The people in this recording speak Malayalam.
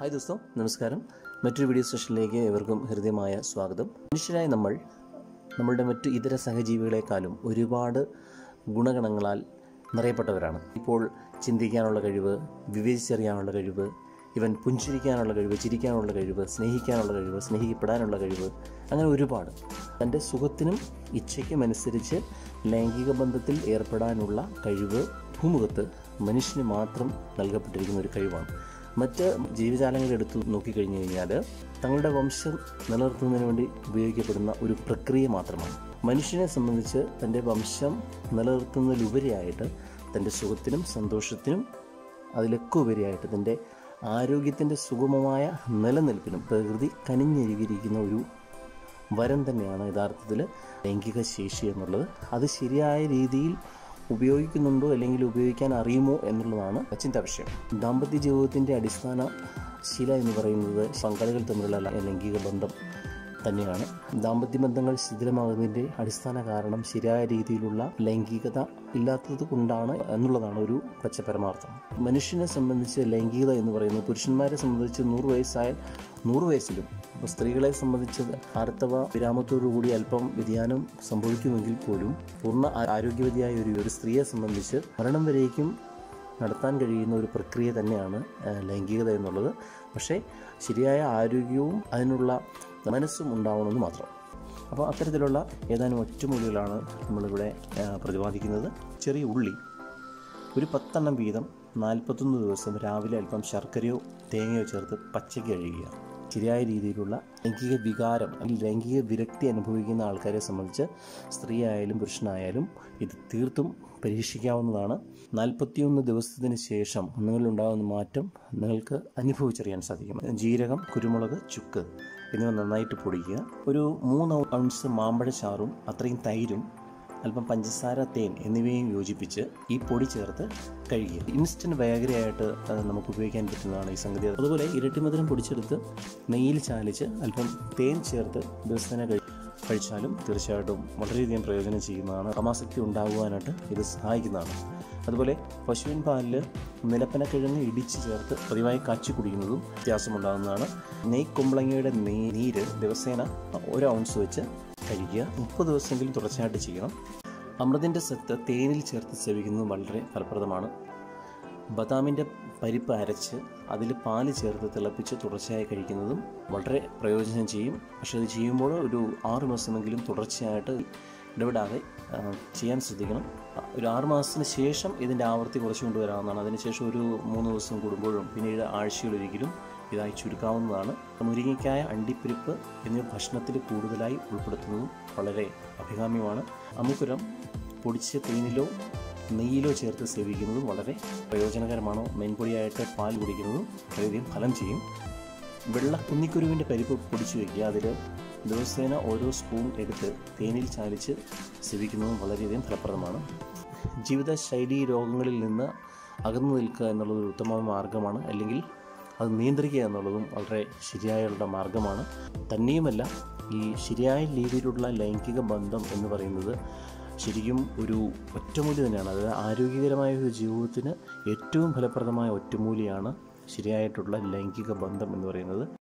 ഹായ് ദോസ്തം നമസ്കാരം മറ്റൊരു വീഡിയോ സെഷനിലേക്ക് ഏവർക്കും ഹൃദ്യമായ സ്വാഗതം മനുഷ്യരായ നമ്മൾ നമ്മളുടെ മറ്റു ഇതര സഹജീവികളെക്കാളും ഒരുപാട് ഗുണഗണങ്ങളാൽ നിറയപ്പെട്ടവരാണ് ഇപ്പോൾ ചിന്തിക്കാനുള്ള കഴിവ് വിവേചിച്ചറിയാനുള്ള കഴിവ് ഇവൻ പുഞ്ചിരിക്കാനുള്ള കഴിവ് ചിരിക്കാനുള്ള കഴിവ് സ്നേഹിക്കാനുള്ള കഴിവ് സ്നേഹിക്കപ്പെടാനുള്ള കഴിവ് അങ്ങനെ ഒരുപാട് തൻ്റെ സുഖത്തിനും ഇച്ഛയ്ക്കും അനുസരിച്ച് ലൈംഗിക ബന്ധത്തിൽ ഏർപ്പെടാനുള്ള കഴിവ് ഭൂമുഖത്ത് മനുഷ്യന് മാത്രം നൽകപ്പെട്ടിരിക്കുന്ന ഒരു കഴിവാണ് മറ്റ് ജീവജാലങ്ങളെ എടുത്തു നോക്കിക്കഴിഞ്ഞു കഴിഞ്ഞാൽ തങ്ങളുടെ വംശം നിലനിർത്തുന്നതിന് വേണ്ടി ഉപയോഗിക്കപ്പെടുന്ന ഒരു പ്രക്രിയ മാത്രമാണ് മനുഷ്യനെ സംബന്ധിച്ച് തൻ്റെ വംശം നിലനിർത്തുന്നതിലുപരിയായിട്ട് തൻ്റെ സുഖത്തിനും സന്തോഷത്തിനും അതിലൊക്കെ ഉപരിയായിട്ട് തൻ്റെ ആരോഗ്യത്തിൻ്റെ സുഗമമായ നിലനിൽപ്പിനും പ്രകൃതി കനിഞ്ഞൊരുകിയിരിക്കുന്ന ഒരു വരം തന്നെയാണ് യഥാർത്ഥത്തിൽ ലൈംഗിക ശേഷി എന്നുള്ളത് അത് ശരിയായ രീതിയിൽ ഉപയോഗിക്കുന്നുണ്ടോ അല്ലെങ്കിൽ ഉപയോഗിക്കാൻ അറിയുമോ എന്നുള്ളതാണ് ചിന്താ വിഷയം ദാമ്പത്യ ജീവിതത്തിൻ്റെ അടിസ്ഥാന ശില എന്ന് പറയുന്നത് പങ്കാളികൾ തമ്മിലുള്ള ലൈംഗിക ബന്ധം തന്നെയാണ് ദാമ്പത്യ ബന്ധങ്ങൾ ശിഥിലമാകുന്നതിൻ്റെ അടിസ്ഥാന കാരണം ശരിയായ രീതിയിലുള്ള ലൈംഗികത ഇല്ലാത്തത് കൊണ്ടാണ് എന്നുള്ളതാണ് ഒരു പച്ച പരമാർത്ഥം മനുഷ്യനെ സംബന്ധിച്ച് ലൈംഗികത എന്ന് പറയുന്നത് പുരുഷന്മാരെ സംബന്ധിച്ച് നൂറ് വയസ്സായാൽ നൂറ് വയസ്സിലും അപ്പോൾ സ്ത്രീകളെ സംബന്ധിച്ച് ആർത്തവ വിരാമത്തോടുകൂടി അല്പം വ്യതിയാനം സംഭവിക്കുമെങ്കിൽ പോലും പൂർണ്ണ ആ- ആരോഗ്യവതിയായ ഒരു ഒരു സ്ത്രീയെ സംബന്ധിച്ച് മരണം വരേക്കും നടത്താൻ കഴിയുന്ന ഒരു പ്രക്രിയ തന്നെയാണ് ആ, ലൈംഗികത എന്നുള്ളത് പക്ഷേ ശരിയായ ആരോഗ്യവും അതിനുള്ള മനസ്സും ഉണ്ടാവണമെന്ന് മാത്രം അപ്പോൾ അത്തരത്തിലുള്ള ഏതാനും ഒറ്റമൂലികളാണ് നമ്മളിവിടെ ആ, പ്രതിപാദിക്കുന്നത് ചെറിയ ഉള്ളി ഒരു പത്തെണ്ണം വീതം നാൽപ്പത്തൊന്ന് ദിവസം രാവിലെ അല്പം ശർക്കരയോ തേങ്ങയോ ചേർത്ത് പച്ചയ്ക്ക് കഴിയുക ശരിയായ രീതിയിലുള്ള ലൈംഗിക വികാരം അല്ലെങ്കിൽ ലൈംഗിക വിരക്തി അനുഭവിക്കുന്ന ആൾക്കാരെ സംബന്ധിച്ച് സ്ത്രീ ആയാലും പുരുഷനായാലും ഇത് തീർത്തും പരീക്ഷിക്കാവുന്നതാണ് നാൽപ്പത്തിയൊന്ന് ദിവസത്തിന് ശേഷം നിങ്ങളിലുണ്ടാകുന്ന മാറ്റം നിങ്ങൾക്ക് അനുഭവിച്ചറിയാൻ സാധിക്കും ജീരകം കുരുമുളക് ചുക്ക് എന്നിവ നന്നായിട്ട് പൊടിക്കുക ഒരു മൂന്ന് ഔൺസ് മാമ്പഴ ചാറും അത്രയും തൈരും അല്പം പഞ്ചസാര തേൻ എന്നിവയും യോജിപ്പിച്ച് ഈ പൊടി ചേർത്ത് കഴുകുക ഇൻസ്റ്റൻറ്റ് വയഗ്രയായിട്ട് അത് നമുക്ക് ഉപയോഗിക്കാൻ പറ്റുന്നതാണ് ഈ സംഗതി അതുപോലെ ഇരട്ടിമധുരം പൊടിച്ചെടുത്ത് നെയ്യിൽ ചാലിച്ച് അല്പം തേൻ ചേർത്ത് ദിവസേന കഴി കഴിച്ചാലും തീർച്ചയായിട്ടും വളരെയധികം പ്രയോജനം ചെയ്യുന്നതാണ് ക്രമാസക്തി ഉണ്ടാകുവാനായിട്ട് ഇത് സഹായിക്കുന്നതാണ് അതുപോലെ പശുവിൻ പാലിൽ നിലപ്പനക്കിഴങ്ങ് ഇടിച്ച് ചേർത്ത് പതിവായി കാച്ചി കുടിക്കുന്നതും വ്യത്യാസമുണ്ടാകുന്നതാണ് നെയ് കുമ്പളങ്ങയുടെ നെയ് നീര് ദിവസേന ഒരു ഔൺസ് വെച്ച് കഴിക്കുക മുപ്പത് ദിവസമെങ്കിലും തുടർച്ചയായിട്ട് ചെയ്യണം അമൃതിൻ്റെ സത്ത് തേനിൽ ചേർത്ത് സേവിക്കുന്നത് വളരെ ഫലപ്രദമാണ് ബദാമിൻ്റെ പരിപ്പ് അരച്ച് അതിൽ പാല് ചേർത്ത് തിളപ്പിച്ച് തുടർച്ചയായി കഴിക്കുന്നതും വളരെ പ്രയോജനം ചെയ്യും പക്ഷേ അത് ചെയ്യുമ്പോൾ ഒരു ആറ് മാസമെങ്കിലും തുടർച്ചയായിട്ട് ഇടപെടാതെ ആ, ചെയ്യാൻ ശ്രദ്ധിക്കണം ഒരു ആറ് മാസത്തിന് ശേഷം ഇതിൻ്റെ ആവൃത്തി കുറച്ച് കൊണ്ടുവരാവുന്നതാണ് അതിനുശേഷം ഒരു മൂന്ന് ദിവസം കൂടുമ്പോഴും പിന്നീട് ആഴ്ചയിലൊരിക്കലും ഇതായി ചുരുക്കാവുന്നതാണ് മുരിങ്ങയ്ക്കായ അണ്ടിപ്പരിപ്പ് എന്നിവ ഭക്ഷണത്തിൽ കൂടുതലായി ഉൾപ്പെടുത്തുന്നതും വളരെ അഭികാമ്യമാണ് അമുക്കുരം പൊടിച്ച തേനിലോ നെയ്യിലോ ചേർത്ത് സേവിക്കുന്നതും വളരെ പ്രയോജനകരമാണ് മെൻപൊടിയായിട്ട് പാൽ കുടിക്കുന്നതും വളരെയധികം ഫലം ചെയ്യും വെള്ള കുന്നിക്കുരുവിൻ്റെ പരിപ്പ് പൊടിച്ചു വയ്ക്കുക അതിൽ ദിവസേന ഓരോ സ്പൂൺ എടുത്ത് തേനിൽ ചാലിച്ച് സേവിക്കുന്നതും വളരെയധികം ഫലപ്രദമാണ് ജീവിതശൈലി രോഗങ്ങളിൽ നിന്ന് അകന്നു നിൽക്കുക എന്നുള്ളത് ഒരു ഉത്തമ മാർഗമാണ് അല്ലെങ്കിൽ അത് നിയന്ത്രിക്കുക എന്നുള്ളതും വളരെ ശരിയായുള്ള മാർഗമാണ് തന്നെയുമല്ല ഈ ശരിയായ രീതിയിലുള്ള ലൈംഗിക ബന്ധം എന്ന് പറയുന്നത് ശരിക്കും ഒരു ഒറ്റമൂലി തന്നെയാണ് അതായത് ആരോഗ്യകരമായ ഒരു ജീവിതത്തിന് ഏറ്റവും ഫലപ്രദമായ ഒറ്റമൂലിയാണ് ശരിയായിട്ടുള്ള ലൈംഗിക ബന്ധം എന്ന് പറയുന്നത്